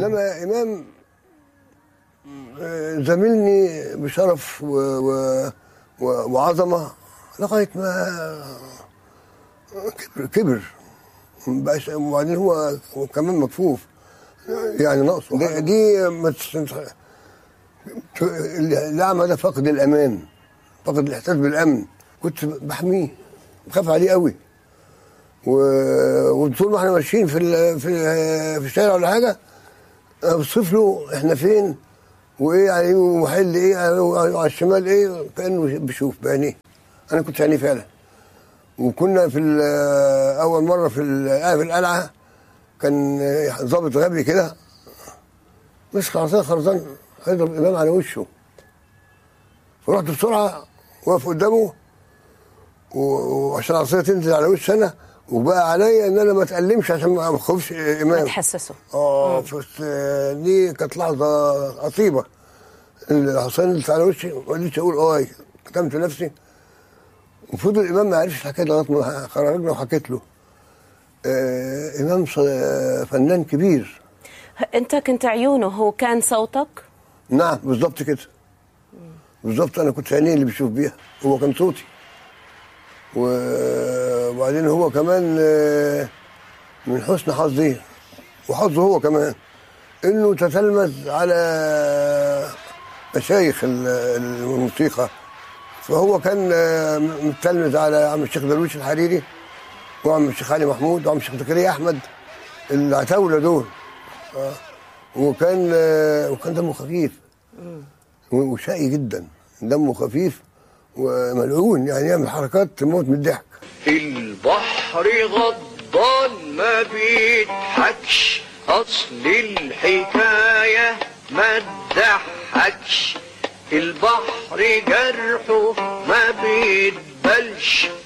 انما امام آه، زميلني بشرف و... و... و... وعظمه لغايه ما كبر كبر مبقاش- وبعدين هو هو كمان مكفوف يعني ناقصه دي, دي ما تس- الاعمى ده فقد الامان فقد الاحساس بالامن كنت بحميه بخاف عليه قوي و... وطول ما احنا ماشيين في ال... في في الشارع ولا حاجه اوصف له احنا فين وايه على اليمين محل ايه على الشمال ايه كانه بيشوف بعينيه انا كنت عينيه فعلا وكنا في ال- اول مره في ال- في القلعه كان ضابط غبي كده مسك عصايه خرزان هيضرب الامام على وشه فرحت بسرعه واقف قدامه و- وعشان العصايه تنزل على وشي انا وبقى عليا ان انا ما اتألمش عشان ما اخوفش ما امام تحسسه اه بس آه، دي كانت لحظه عصيبه العصايه نزلت على وشي ما قدرتش اقول اه كتمت نفسي وفضل الامام ما عرفش الحكايه لغايه ما خرجنا وحكيت له آه امام ص- آه، فنان كبير انت كنت عيونه هو كان صوتك نعم بالظبط كده بالظبط انا كنت عينيه اللي بيشوف بيها هو كان صوتي و- وبعدين هو كمان آه، من حسن حظي وحظه هو كمان انه تتلمذ على مشايخ ال- الموسيقى فهو كان آه، متلمذ على عم الشيخ درويش الحريري وعم الشيخ علي محمود وعم الشيخ زكريا احمد العتاوله دول آه. وكان آه، وكان دمه خفيف وشقي جدا دمه خفيف وملعون يعني يعمل حركات تموت من الضحك البحر غضبان ما بيضحكش اصل الحكاية ما تضحكش البحر جرحه ما بيتبلش